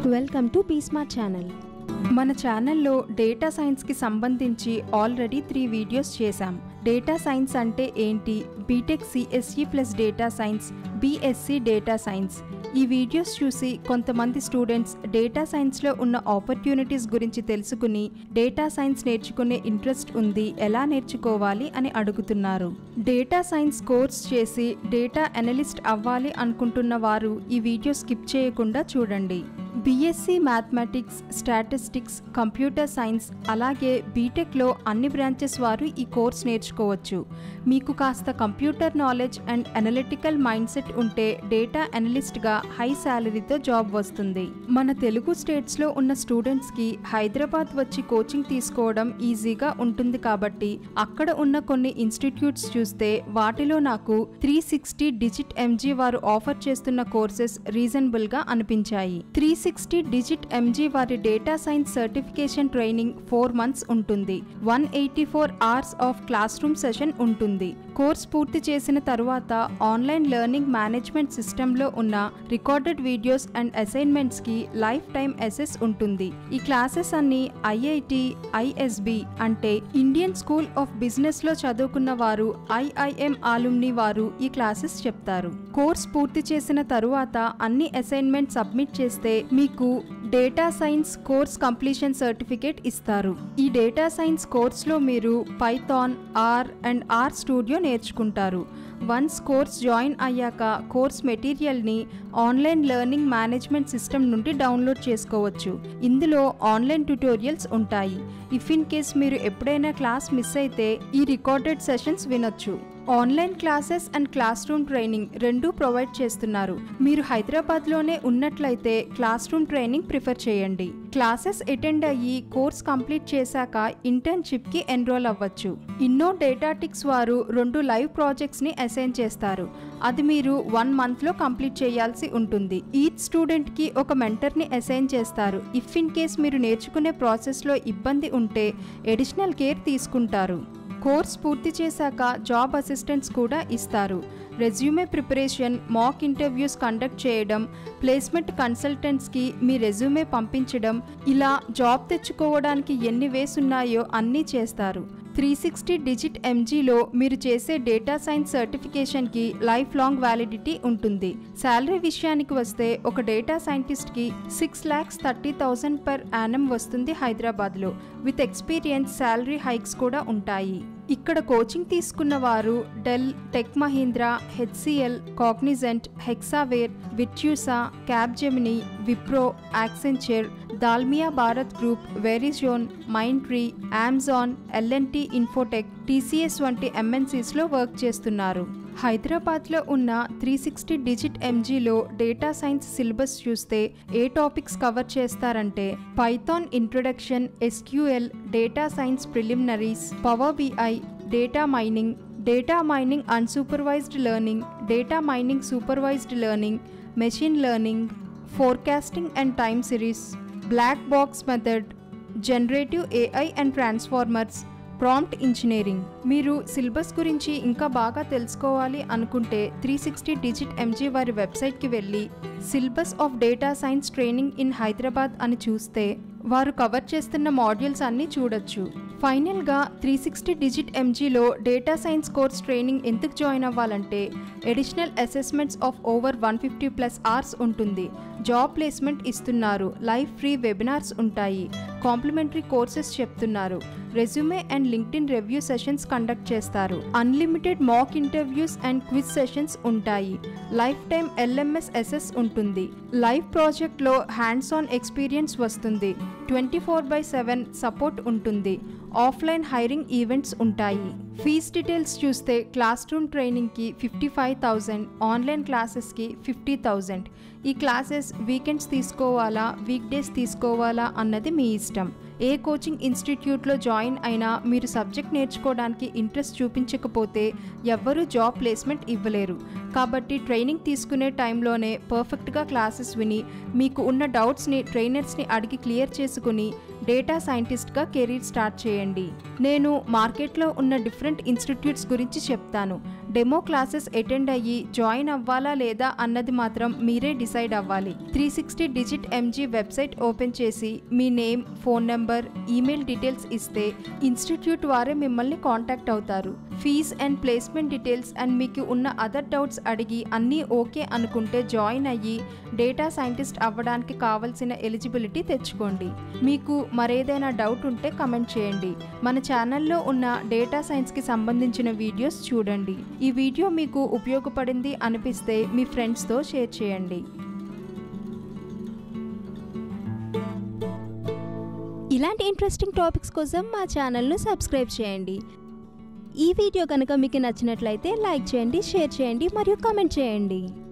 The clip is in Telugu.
వెల్కమ్ టు పీస్మార్ట్ ఛానల్ మన ఛానల్లో డేటా సైన్స్కి సంబంధించి ఆల్రెడీ త్రీ వీడియోస్ చేశాం డేటా సైన్స్ అంటే ఏంటి B Tech CSE plus data science BSc data science ఈ వీడియోస్ చూసి కొంతమంది స్టూడెంట్స్ డేటా సైన్స్లో ఉన్న ఆపర్చునిటీస్ గురించి తెలుసుకుని డేటా సైన్స్ నేర్చుకునే ఇంట్రెస్ట్ ఉంది ఎలా నేర్చుకోవాలి అని అడుగుతున్నారు డేటా సైన్స్ కోర్స్ చేసి డేటా అనలిస్ట్ అవ్వాలి అనుకుంటున్న వారు ఈ వీడియో స్కిప్ చేయకుండా చూడండి BSc mathematics statistics computer science అలాగే బీటెక్లో అన్ని బ్రాంచెస్ వారు ఈ కోర్స్ నేర్చుకోవచ్చు మీకు కాస్త computer knowledge and analytical mind set ఉంటే డేటా అనలిస్ట్గా హై శాలరీతో జాబ్ వస్తుంది మన తెలుగు స్టేట్స్లో ఉన్న స్టూడెంట్స్కి హైదరాబాద్ వచ్చి కోచింగ్ తీసుకోవడం ఈజీగా ఉంటుంది కాబట్టి అక్కడ ఉన్న కొన్ని ఇన్స్టిట్యూట్స్ చూస్తే వాటిలో నాకు త్రీ సిక్స్టీ డిజిట్ ఎంజీ వారు ఆఫర్ చేస్తున్న కోర్సెస్ రీజనబుల్గా అనిపించాయి త్రీ సిక్స్టీ డిజిట్ ఎంజీ వారి data science certification training four months ఉంటుంది one eighty four hours of class room session ఉంటుంది కోర్స్ పూర్తి చేసిన తరువాత ఆన్లైన్ లెర్నింగ్ మేనేజ్మెంట్ సిస్టంలో ఉన్న రికార్డెడ్ వీడియోస్ అండ్ అసైన్మెంట్స్కి లైఫ్ టైం ఎసెస్ ఉంటుంది ఈ క్లాసెస్ అన్ని ఐఐటి ఐఎస్బి అంటే ఇండియన్ స్కూల్ ఆఫ్ బిజినెస్ లో చదువుకున్న వారు ఐఐఎం ఆలుమ్ని వారు ఈ క్లాసెస్ చెప్తారు కోర్స్ పూర్తి చేసిన తరువాత అన్ని అసైన్మెంట్ సబ్మిట్ చేస్తే మీకు data science course completion certificate ఇస్తారు ఈ డేటా సైన్స్ కోర్స్లో మీరు Python R and R studio నేర్చుకుంటారు వన్స్ కోర్స్ జాయిన్ అయ్యాక కోర్స్ మెటీరియల్ని ఆన్లైన్ లెర్నింగ్ మేనేజ్మెంట్ సిస్టమ్ నుండి డౌన్లోడ్ చేసుకోవచ్చు ఇందులో ఆన్లైన్ ట్యుటోరియల్స్ ఉంటాయి ఇఫ్ ఇన్ కేస్ మీరు ఎప్పుడైనా క్లాస్ మిస్ అయితే ఈ రికార్డెడ్ సెషన్స్ వినొచ్చు online classes and class room training రెండూ ప్రొవైడ్ చేస్తున్నారు మీరు హైదరాబాద్లోనే ఉన్నట్లయితే క్లాస్ రూమ్ ట్రైనింగ్ ప్రిఫర్ చేయండి క్లాసెస్ అటెండ్ అయ్యి కోర్స్ కంప్లీట్ చేశాక ఇంటర్న్షిప్కి ఎన్రోల్ అవ్వచ్చు ఇన్నో డేటాటిక్స్ వారు రెండు లైవ్ ప్రాజెక్ట్స్ని అసైన్ చేస్తారు అది మీరు వన్ మంత్లో కంప్లీట్ చేయాల్సి ఉంటుంది ఈచ్ స్టూడెంట్కి ఒక మెంటర్ని అసైన్ చేస్తారు ఇఫ్ ఇన్ కేస్ మీరు నేర్చుకునే ప్రాసెస్లో ఇబ్బంది ఉంటే ఎడిషనల్ కేర్ తీసుకుంటారు కోర్స్ పూర్తి చేశాక జాబ్ అసిస్టెంట్స్ కూడా ఇస్తారు resume preparation mock interviews conduct చేయడం ప్లేస్మెంట్ కన్సల్టెంట్స్కి మీ రెజ్యూమే పంపించడం ఇలా జాబ్ తెచ్చుకోవడానికి ఎన్ని వేస్ ఉన్నాయో అన్నీ చేస్తారు త్రీ సిక్స్టీ డిజిట్ ఎంజీలో మీరు చేసే డేటా సైన్స్ సర్టిఫికేషన్కి లైఫ్ లాంగ్ వ్యాలిడిటీ ఉంటుంది శాలరీ విషయానికి వస్తే ఒక డేటా సైంటిస్ట్కి six lakhs thirty thousand per annum వస్తుంది హైదరాబాద్లో విత్ ఎక్స్పీరియన్స్ శాలరీ హైక్స్ కూడా ఉంటాయి ఇక్కడ కోచింగ్ తీసుకున్న వారు Dell Tech Mahindra HCL Cognizant Hexaware Virtusa Capgemini Wipro Accenture Dalmia Bharat group Verizon Mindtree Amazon LNT Infotech TCS వంటి ఎంఎన్సీస్లో వర్క్ చేస్తున్నారు హైదరాబాద్లో ఉన్న త్రీ సిక్స్టీ డిజిట్ ఎంజీలో డేటా సైన్స్ సిలబస్ చూస్తే ఏ టాపిక్స్ కవర్ చేస్తారంటే Python introduction SQL data science preliminaries power BI data mining data mining unsupervised learning data mining supervised learning machine learning forecasting and time series black box method generative AI and transformers prompt engineering మీరు సిలబస్ గురించి ఇంకా బాగా తెలుసుకోవాలి అనుకుంటే త్రీ సిక్స్టీ డిజిట్ ఎంజీ వారి వెబ్సైట్కి వెళ్ళి syllabus of data science training in Hyderabad అని చూస్తే వారు కవర్ చేస్తున్న మాడ్యూల్స్ అన్నీ చూడొచ్చు ఫైనల్గా త్రీ సిక్స్టీ డిజిట్ ఎంజీలో డేటా సైన్స్ కోర్స్ ట్రైనింగ్ ఎందుకు జాయిన్ అవ్వాలంటే additional assessments of over one fifty plus hours ఉంటుంది జాబ్ ప్లేస్మెంట్ ఇస్తున్నారు లైవ్ ఫ్రీ వెబినార్స్ ఉంటాయి కాంప్లిమెంటరీ కోర్సెస్ చెప్తున్నారు resume and LinkedIn review sessions conduct చేస్తారు unlimited mock interviews and quiz sessions ఉంటాయి లైఫ్ టైం ఎల్ఎంఎస్ ఎస్ఎస్ ఉంటుంది లైవ్ ప్రాజెక్ట్లో హ్యాండ్స్ ఆన్ ఎక్స్పీరియన్స్ వస్తుంది twenty four by seven support ఉంటుంది ఆఫ్లైన్ హైరింగ్ ఈవెంట్స్ ఉంటాయి ఫీజ్ డీటెయిల్స్ చూస్తే క్లాస్ రూమ్ ట్రైనింగ్కి ఫిఫ్టీ ఫైవ్ థౌజండ్ ఆన్లైన్ క్లాసెస్కి ఫిఫ్టీ థౌజండ్ ఈ క్లాసెస్ వీకెండ్స్ తీసుకోవాలా వీక్ డేస్ తీసుకోవాలా అన్నది మీ ఇష్టం ఏ కోచింగ్ ఇన్స్టిట్యూట్లో జాయిన్ అయినా మీరు సబ్జెక్ట్ నేర్చుకోవడానికి ఇంట్రెస్ట్ చూపించకపోతే ఎవ్వరూ జాబ్ ప్లేస్మెంట్ ఇవ్వలేరు కాబట్టి ట్రైనింగ్ తీసుకునే టైంలోనే పర్ఫెక్ట్గా క్లాసెస్ విని మీకు ఉన్న డౌట్స్ని ట్రైనర్స్ని అడిగి క్లియర్ చేసుకుని డేటా సైంటిస్ట్గా కెరీర్ స్టార్ట్ చేయండి నేను మార్కెట్లో ఉన్న డిఫరెంట్ ఇన్స్టిట్యూట్స్ గురించి చెప్తాను డెమో క్లాసెస్ అటెండ్ అయ్యి జాయిన్ అవ్వాలా లేదా అన్నది మాత్రం మీరే డిసైడ్ అవ్వాలి three sixty digit MG website open చేసి మీ name phone number email details ఇస్తే ఇన్స్టిట్యూట్ వారే మిమ్మల్ని కాంటాక్ట్ అవుతారు fees and placement details and మీకు ఉన్న అదర్ డౌట్స్ అడిగి అన్నీ ఓకే అనుకుంటే జాయిన్ అయ్యి డేటా సైంటిస్ట్ అవ్వడానికి కావలసిన ఎలిజిబిలిటీ తెచ్చుకోండి మీకు మరేదైనా డౌట్ ఉంటే కమెంట్ చేయండి మన ఛానల్లో ఉన్న డేటా సైన్స్కి సంబంధించిన వీడియోస్ చూడండి ఈ వీడియో మీకు ఉపయోగపడింది అనిపిస్తే మీ ఫ్రెండ్స్తో షేర్ చేయండి ఇలాంటి ఇంట్రెస్టింగ్ టాపిక్స్ కోసం మా ఛానల్ను సబ్స్క్రైబ్ చేయండి ఈ వీడియో కనుక మీకు నచ్చినట్లయితే లైక్ చేయండి షేర్ చేయండి మరియు కామెంట్ చేయండి